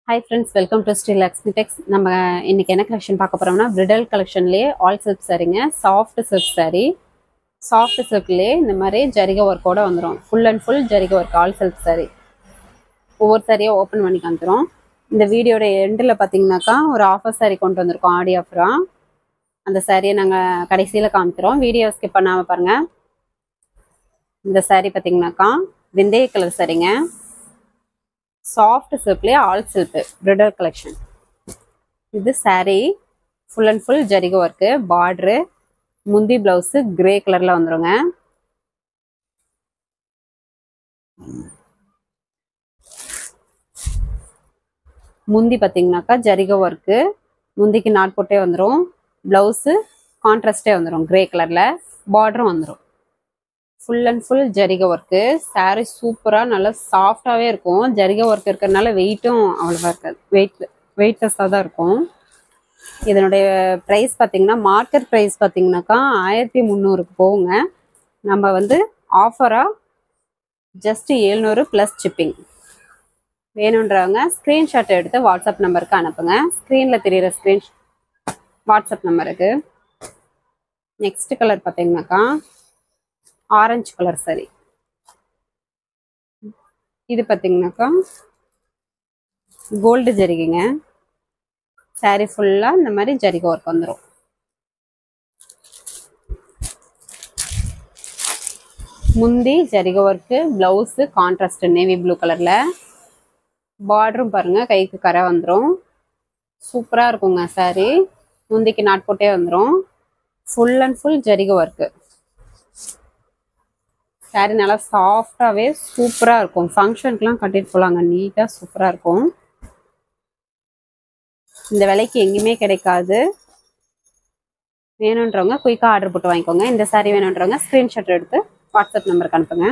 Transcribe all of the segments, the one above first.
hi friends welcome to Sri Lakshmi tex நம்ம இன்னைக்கு என்ன கலெக்ஷன் பார்க்க போறோம்னா பிரிடல் கலெக்ஷன்லேயே ஆல் சில்க் சாரீங்க சாஃப்ட் சில்க் சாரீ சாஃப்ட் சில்க்லேயே இந்த மாதிரி ஜரிகை ஒர்க்கோட வந்துடும் ஃபுல் அண்ட் ஃபுல் ஜரிகை ஒர்க் ஆல் சில்க் சாரீ ஒவ்வொரு சாரியாக ஓப்பன் பண்ணி காமிக்கிறோம் இந்த வீடியோட எண்டில் பார்த்தீங்கன்னாக்கா ஒரு ஆஃபர் சாரீ கொண்டு வந்திருக்கோம் ஆடி ஆஃபராக அந்த சாரியை நாங்கள் கடைசியில் காமிக்கிறோம் வீடியோ ஸ்கிப் பண்ணாமல் பாருங்கள் இந்த சாரீ பார்த்தீங்கன்னாக்கா வெந்தய கலர் சாரீங்க சாஃப்ட் சில்க்லேயே ஆல் சில்க் பிரிடல் கலெக்ஷன் இது saree ஃபுல் அண்ட் ஃபுல் ஜரிகை ஒர்க்கு பார்ட்ரு முந்தி பிளவுஸு கிரே கலரில் வந்துருங்க முந்தி பார்த்தீங்கன்னாக்கா ஜரிகை ஒர்க்கு முந்திக்கு நாட் போட்டே வந்துடும் ப்ளவுஸு கான்ட்ராஸ்டே வந்துடும் கிரே கலரில் பார்டரும் வந்துடும் ஃபுல் அண்ட் ஃபுல் ஜரிகை ஒர்க்கு saree சூப்பராக நல்லா சாஃப்டாகவே இருக்கும் ஜரிகை ஒர்க் இருக்கிறதுனால வெயிட்டும் அவ்வளோவா இருக்காது வெயிட் வெயிட்லெஸ்ஸாக தான் இருக்கும் இதனுடைய ப்ரைஸ் பார்த்தீங்கன்னா மார்க்கெட் ப்ரைஸ் பார்த்தீங்கன்னாக்கா ஆயிரத்தி முந்நூறுக்கு போகுங்க நம்ம வந்து ஆஃபராக ஜஸ்ட் ஏழ்நூறு ப்ளஸ் ஷிப்பிங் வேணுன்றவங்க ஸ்க்ரீன்ஷாட் எடுத்து வாட்ஸ்அப் நம்பருக்கு அனுப்புங்க ஸ்க்ரீனில் தெரியிற ஸ்க்ரீன் வாட்ஸ்அப் நம்பருக்கு நெக்ஸ்ட் கலர் பார்த்தீங்கன்னாக்கா ஆரஞ்சு கலர் சரி இது பார்த்தீங்கன்னாக்கா கோல்டு ஜரிகைங்க சாரீ ஃபுல்லாக இந்த மாதிரி ஜரிகை ஒர்க் வந்துடும் முந்தி ஜரிகை work blouse contrast navy blue கலரில் பார்டரும் பாருங்கள் கைக்கு கரை வந்துடும் சூப்பராக இருக்குங்க சாரீ முந்திக்கு நாட் போட்டே வந்துடும் ஃபுல் அண்ட் ஃபுல் ஜரிகை ஒர்க்கு சாரீ நல்லா சாஃப்டாகவே சூப்பராக இருக்கும் ஃபங்க்ஷனுக்குலாம் கட்டிட்டு போகலாங்க நீட்டாக சூப்பராக இருக்கும் இந்த விலைக்கு எங்கேயுமே கிடைக்காது வேணுன்றவங்க குயிக்காக ஆர்டர் போட்டு வாங்கிக்கோங்க இந்த சாரீ வேணுன்றவங்க ஸ்க்ரீன்ஷாட் எடுத்து வாட்ஸ்அப் நம்பருக்கு அனுப்புங்க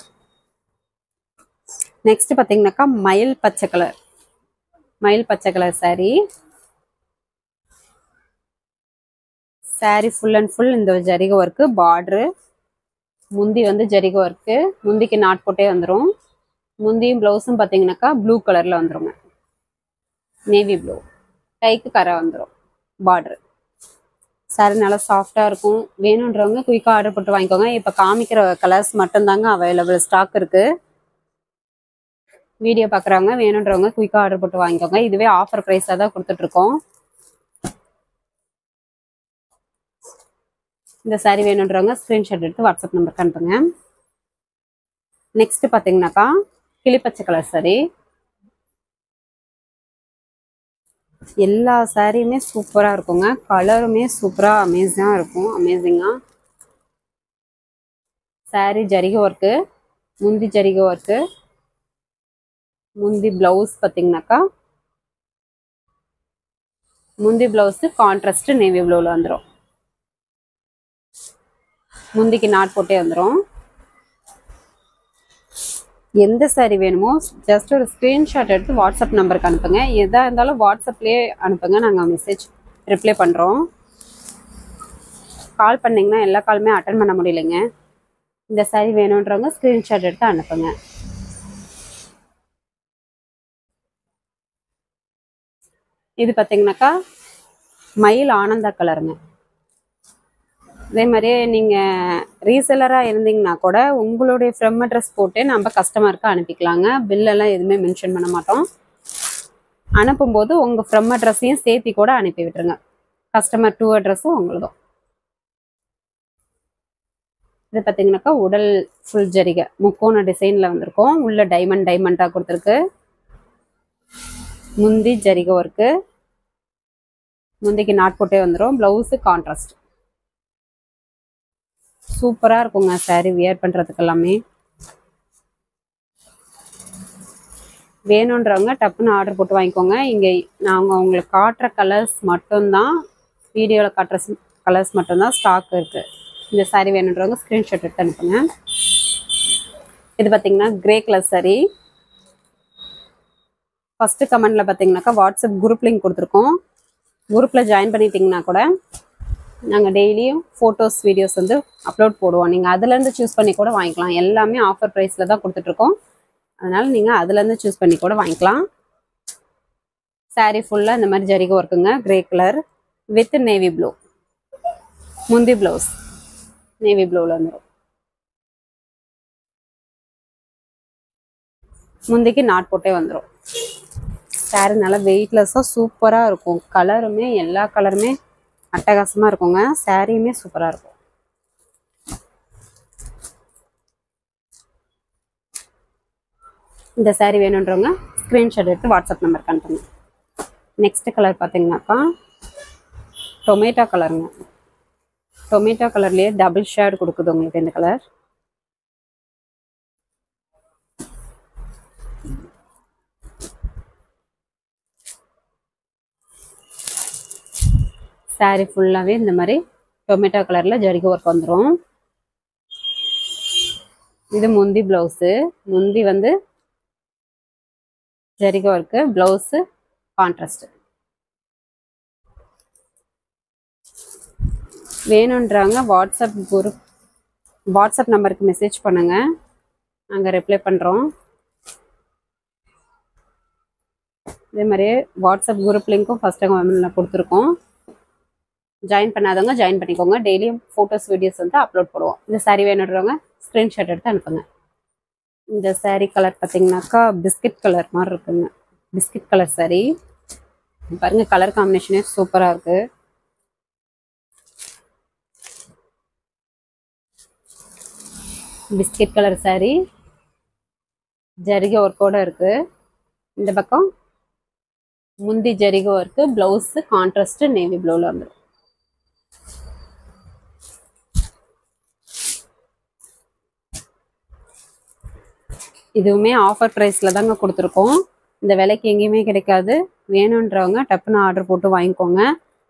நெக்ஸ்ட் பார்த்தீங்கன்னாக்கா மயில் பச்சை கலர் மயில் பச்சை colour saree saree full and full இந்த ஜரிகை ஒர்க்கு பார்ட்ரு முந்தி வந்து ஜரிகை ஒர்க்கு முந்திக்கு நாட் போட்டே வந்துடும் முந்தியும் ப்ளவுஸும் பார்த்தீங்கன்னாக்கா ப்ளூ கலரில் வந்துருங்க நேவி ப்ளூ கைக்கு கரை வந்துடும் பார்ட்ரு சாரி நல்லா சாஃப்டாக இருக்கும் வேணுன்றவங்க குயிக்காக ஆர்டர் போட்டு வாங்கிக்கோங்க இப்போ காமிக்கிற கலர்ஸ் மட்டும்தாங்க அவைலபிள் ஸ்டாக் இருக்குது வீடியோ பார்க்குறவங்க வேணுன்றவங்க குயிக்காக ஆர்டர் போட்டு வாங்கிக்கோங்க இதுவே ஆஃபர் ப்ரைஸாக தான் கொடுத்துட்ருக்கோம் இந்த சாரீ வேணுன்றவங்க ஸ்க்ரீன்ஷாட் எடுத்து வாட்ஸ்அப் நம்பருக்கு அனுப்புங்க நெக்ஸ்ட் பார்த்தீங்கன்னாக்கா கிளிப்பச்சை கலர் சாரி எல்லா சாரியுமே சூப்பராக இருக்குங்க கலருமே சூப்பராக அமேசிங்காக இருக்கும் அமேசிங்காக சாரி ஜரிகை ஒர்க்கு முந்தி ஜரிகை ஒர்க்கு முந்தி ப்ளவுஸ் பார்த்தீங்கன்னாக்கா முந்தி ப்ளவுஸு கான்ட்ராஸ்ட் நேவி ப்ளூவில் வந்துடும் முந்திக்கு நாட் போட்டே வந்துடும் எந்த சாரி வேணுமோ ஜஸ்ட் ஒரு ஸ்க்ரீன்ஷாட் எடுத்து வாட்ஸ்அப் நம்பருக்கு அனுப்புங்க எதாக இருந்தாலும் வாட்ஸ்அப்லேயே அனுப்புங்க நாங்கள் மெசேஜ் ரிப்ளை பண்ணுறோம் கால் பண்ணிங்கன்னா எல்லா காலுமே அட்டன் பண்ண முடியலைங்க இந்த சாரி வேணுன்றவங்க ஸ்க்ரீன்ஷாட் எடுத்து அனுப்புங்க இது பார்த்தீங்கன்னாக்கா மயில் ஆனந்தா கலருங்க அதே மாதிரியே நீங்கள் ரீசெல்லராக இருந்தீங்கன்னா கூட உங்களுடைய ஃப்ரம் அட்ரஸ் போட்டு நம்ம கஸ்டமருக்கு அனுப்பிக்கலாங்க பில்லெல்லாம் எதுவுமே மென்ஷன் பண்ண மாட்டோம் அனுப்பும்போது உங்கள் ஃப்ரம் அட்ரஸையும் சேர்த்தி கூட அனுப்பி விட்டுருங்க கஸ்டமர் டூ அட்ரஸும் உங்களுதும் இது பார்த்தீங்கன்னாக்கா உடல் ஃபுல் ஜரிகை முக்கோண டிசைனில் வந்திருக்கும் உள்ள டைமண்ட் டைமண்டாக கொடுத்துருக்கு முந்தி ஜரிகை ஒர்க்கு முந்திக்கு நாட் போட்டே வந்துடும் ப்ளவுஸு கான்ட்ராஸ்ட் சூப்பராக இருக்குங்க சாரீ வியர் பண்ணுறதுக்கு எல்லாமே வேணுன்றவங்க டப்புன்னு ஆர்டர் போட்டு வாங்கிக்கோங்க இங்கே நாங்கள் உங்களுக்கு காட்டுற கலர்ஸ் மட்டும்தான் வீடியோவில் காட்டுற கலர்ஸ் மட்டும்தான் ஸ்டாக் இருக்குது இந்த சாரீ வேணுன்றவங்க ஸ்க்ரீன்ஷாட் எடுத்து அனுப்புங்க இது பார்த்தீங்கன்னா கிரே கலர் சாரீ ஃபஸ்ட்டு கமெண்டில் பார்த்தீங்கன்னாக்கா வாட்ஸ்அப் குரூப் லிங்க் கொடுத்துருக்கோம் குரூப்பில் ஜாயின் பண்ணிட்டீங்கன்னா கூட நாங்கள் டெய்லியும் ஃபோட்டோஸ் வீடியோஸ் வந்து அப்லோட் போடுவோம் நீங்கள் அதுலேருந்து சூஸ் பண்ணி கூட வாங்கிக்கலாம் எல்லாமே ஆஃபர் ப்ரைஸில் தான் கொடுத்துட்ருக்கோம் அதனால் நீங்கள் அதுலேருந்து சூஸ் பண்ணி கூட வாங்கிக்கலாம் saree ஃபுல்லாக இந்த மாதிரி ஜரிகை ஒர்க்குங்க grey colour with navy blue முந்தி ப்ளவுஸ் நேவி ப்ளூவில் வந்துடும் முந்திக்கு நாட் போட்டே வந்துடும் சாரி நல்லா வெயிட்லெஸ்ஸாக சூப்பராக இருக்கும் கலருமே எல்லா கலருமே அட்டகாசமாக இருக்குங்க சாரியுமே சூப்பராக இருக்கும் இந்த சாரி வேணுன்றவங்க ஸ்க்ரீன்ஷாட் எடுத்து வாட்ஸ்அப் நம்பருக்கு அனுப்புங்க நெக்ஸ்ட் கலர் பார்த்தீங்கன்னாக்கா டொமேட்டோ கலருங்க டொமேட்டோ கலர்லேயே டபுள் ஷேட் கொடுக்குது உங்களுக்கு இந்த கலர் சாரி ஃபுல்லாகவே இந்த மாதிரி டொமேட்டோ கலரில் ஜரிகை ஒர்க் வந்துடும் இது முந்தி ப்ளவுஸு முந்தி வந்து ஜரிகை ஒர்க்கு ப்ளவுஸு கான்ட்ராஸ்ட் வேணுன்றாங்க வாட்ஸ்அப் குரூப் வாட்ஸ்அப் நம்பருக்கு மெசேஜ் பண்ணுங்க நாங்கள் ரிப்ளை பண்ணுறோம் இதே மாதிரியே வாட்ஸ்அப் குரூப் லிங்க்கும் ஃபஸ்ட் கமெண்ட்ல கொடுத்துருக்கோம் ஜாயின் பண்ணாதவங்க ஜாயின் பண்ணிக்கோங்க டெய்லியும் ஃபோட்டோஸ் வீடியோஸ் வந்து அப்லோட் பண்ணுவோம் இந்த saree வேணுன்றவங்க ஸ்க்ரீன்ஷாட் எடுத்து அனுப்புங்க இந்த saree கலர் பார்த்தீங்கன்னாக்கா பிஸ்கட் கலர் மாதிரி இருக்குங்க பிஸ்கட் கலர் saree பாருங்க கலர் காம்பினேஷனே சூப்பராக இருக்கு பிஸ்கட் கலர் saree ஜரிகை ஒர்க்கோட இருக்கு இந்த பக்கம் முந்தி ஜரிகை ஒர்க்கு ப்ளவுஸு கான்ட்ராஸ்ட் நேவி ப்ளூவில் வந்துடும் இதுவுமே ஆஃபர் ப்ரைஸில் தாங்க கொடுத்துருக்கோம் இந்த விலைக்கு எங்கேயுமே கிடைக்காது வேணுன்றவங்க டப்புன்னு ஆர்டர் போட்டு வாங்கிக்கோங்க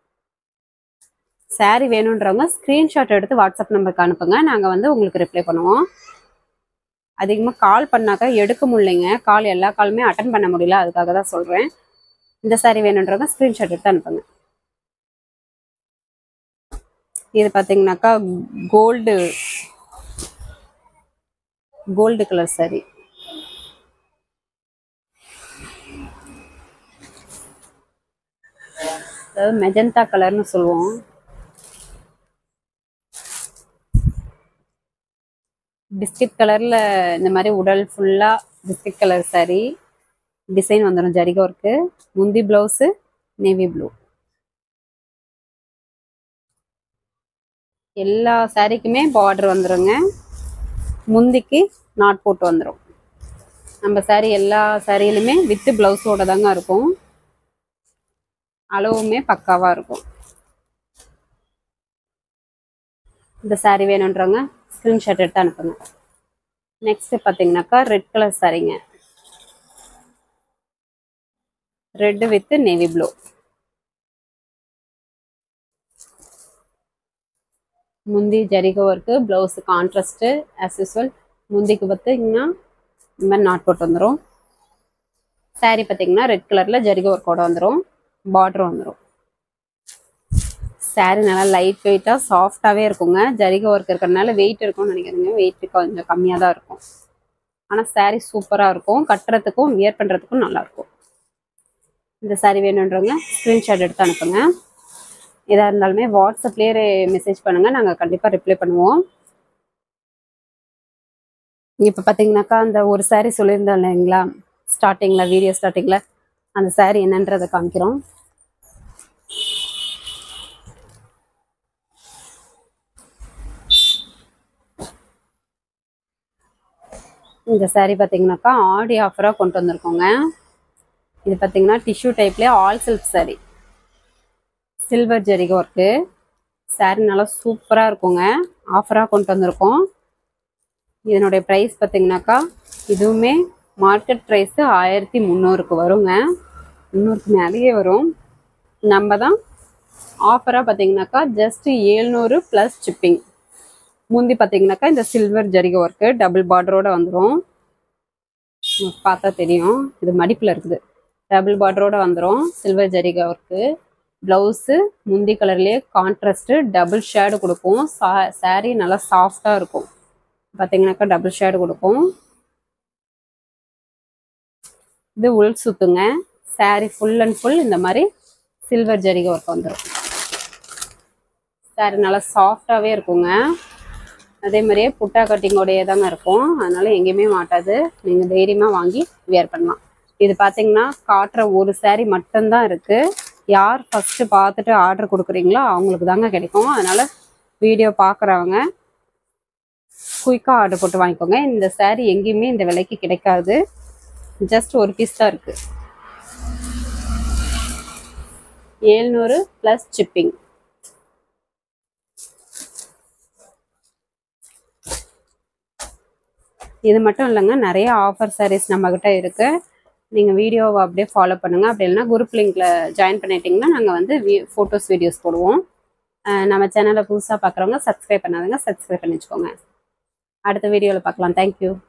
saree வேணுன்றவங்க ஸ்க்ரீன்ஷாட் எடுத்து வாட்ஸ்அப் நம்பருக்கு அனுப்புங்க நாங்கள் வந்து உங்களுக்கு ரிப்ளை பண்ணுவோம் அதிகமாக கால் பண்ணாக்கா எடுக்க முடியலைங்க கால் எல்லா காலுமே அட்டன் பண்ண முடியல அதுக்காக தான் சொல்கிறேன் இந்த saree வேணுன்றவங்க ஸ்க்ரீன்ஷாட் எடுத்து அனுப்புங்க இது பார்த்தீங்கன்னாக்கா கோல்டு கோல்டு கலர் saree அதாவது மெஜந்தா கலர்னு சொல்லுவோம் பிஸ்கட் கலர்ல இந்த மாதிரி உடல் ஃபுல்லா பிஸ்கட் கலர் saree டிசைன் வந்துடும் ஜரிகை ஒர்க்கு முந்தி பிளவுஸு நேவி ப்ளூ எல்லா சாரீக்குமே பார்டர் வந்துருங்க முந்திக்கு நாட் போட்டு வந்துடும் நம்ம saree எல்லா சாரியிலுமே வித்து பிளவுஸோட தாங்க இருக்கும் அளவுமே பக்காவாக இருக்கும் இந்த saree வேணுன்றவங்க ஸ்க்ரீன்ஷாட் எடுத்து அனுப்புங்க நெக்ஸ்ட் பார்த்தீங்கன்னாக்கா ரெட் கலர் சாரீங்க ரெட் வித் நேவி ப்ளூ முந்தி ஜரிகை work blouse contrast as usual முந்திக்கு பார்த்தீங்கன்னா இந்த மாதிரி நாட் போட்டு வந்துடும் saree பார்த்தீங்கன்னா ரெட் கலரில் ஜரிகை ஒர்க்கோட வந்துடும் பார்டர் வந்துடும் saree நல்லா லைட் வெயிட்டாக சாஃப்டாகவே இருக்குங்க ஜரிகை ஒர்க் இருக்கிறதுனால வெயிட் இருக்கும்னு நினைக்கிறேங்க வெயிட் கொஞ்சம் கம்மியாக தான் இருக்கும் ஆனால் saree சூப்பராக இருக்கும் கட்டுறதுக்கும் வியர் பண்ணுறதுக்கும் நல்லாயிருக்கும் இந்த saree வேணுன்றவங்க ஸ்க்ரீன்ஷாட் எடுத்து அனுப்புங்க எதாக இருந்தாலுமே வாட்ஸ்அப்லேயே மெசேஜ் பண்ணுங்கள் நாங்கள் கண்டிப்பாக ரிப்ளை பண்ணுவோம் இப்போ பார்த்தீங்கன்னாக்கா அந்த ஒரு saree சொல்லியிருந்தோம் இல்லைங்களா ஸ்டார்டிங்கில் வீடியோ ஸ்டார்டிங்கில் அந்த saree என்னன்றதை காமிக்கிறோம் இந்த saree பார்த்தீங்கன்னாக்கா ஆடி ஆஃபராக கொண்டு வந்திருக்கோங்க இது பார்த்தீங்கன்னா டிஷ்யூ டைப்லேயே ஆல் சில்க் saree சில்வர் ஜரிகை ஒர்க்கு saree நல்லா சூப்பராக இருக்குங்க ஆஃபராக கொண்டு வந்திருக்கோம் இதனுடைய ப்ரைஸ் பார்த்தீங்கன்னாக்கா இதுவுமே மார்க்கெட் ப்ரைஸு ஆயிரத்தி முந்நூறுக்கு வருங்க முந்நூறுக்கு மேலேயே வரும் நம்ம தான் ஆஃபராக பார்த்தீங்கன்னாக்கா ஜஸ்ட் ஏழ்நூறு ப்ளஸ் ஷிப்பிங் முந்தி பார்த்தீங்கன்னாக்கா இந்த சில்வர் ஜரிகை ஒர்க்கு டபுள் பார்டரோட வந்துடும் உங்களுக்கு பார்த்தா தெரியும் இது மடிப்பில் இருக்குது டபுள் பார்டரோட வந்துடும் சில்வர் ஜரிகை ஒர்க்கு ப்ளவுஸு முந்தி கலர்லேயே கான்ட்ராஸ்ட்டு டபுள் ஷேடு கொடுக்கும் சா saree நல்லா சாஃப்டாக இருக்கும் பார்த்தீங்கன்னாக்கா டபுள் ஷேடு கொடுக்கும் இது உள் சுத்துங்க saree ஃபுல் அண்ட் ஃபுல் இந்த மாதிரி சில்வர் ஜரிகை ஒர்க் வந்துடும் saree நல்லா சாஃப்டாகவே இருக்குங்க அதே மாதிரியே புட்டா கட்டிங்கோடையே தாங்க இருக்கும் அதனால எங்கேயுமே மாட்டாது நீங்கள் தைரியமாக வாங்கி வியர் பண்ணலாம் இது பார்த்தீங்கன்னா காட்டுற ஒரு saree மட்டும்தான் இருக்கு யார் ஃபர்ஸ்ட் பார்த்துட்டு ஆர்டர் கொடுக்குறீங்களோ அவங்களுக்கு தாங்க கிடைக்கும் அதனால வீடியோ பார்க்குறவங்க குயிக்காக ஆர்டர் போட்டு வாங்கிக்கோங்க இந்த saree எங்கேயுமே இந்த விலைக்கு கிடைக்காது ஜஸ்ட் ஒரு பீஸ் தான் இருக்கு ஏழ்நூறு ப்ளஸ் சிப்பிங் இது மட்டும் இல்லைங்க நிறைய ஆஃபர் sarees நம்மக்கிட்ட இருக்கு நீங்கள் வீடியோவை அப்படியே ஃபாலோ பண்ணுங்கள் அப்படி இல்லைன்னா குரூப் லிங்க்ல ஜாயின் பண்ணிட்டீங்கன்னா நாங்கள் வந்து ஃபோட்டோஸ் வீடியோஸ் போடுவோம் அஹ் நம்ம சேனலை புதுசாக பார்க்குறவங்க சப்ஸ்கிரைப் பண்ணாதுங்க சப்ஸ்கிரைப் பண்ணி வச்சுக்கோங்க அடுத்த வீடியோவில் பார்க்கலாம் தேங்க்யூ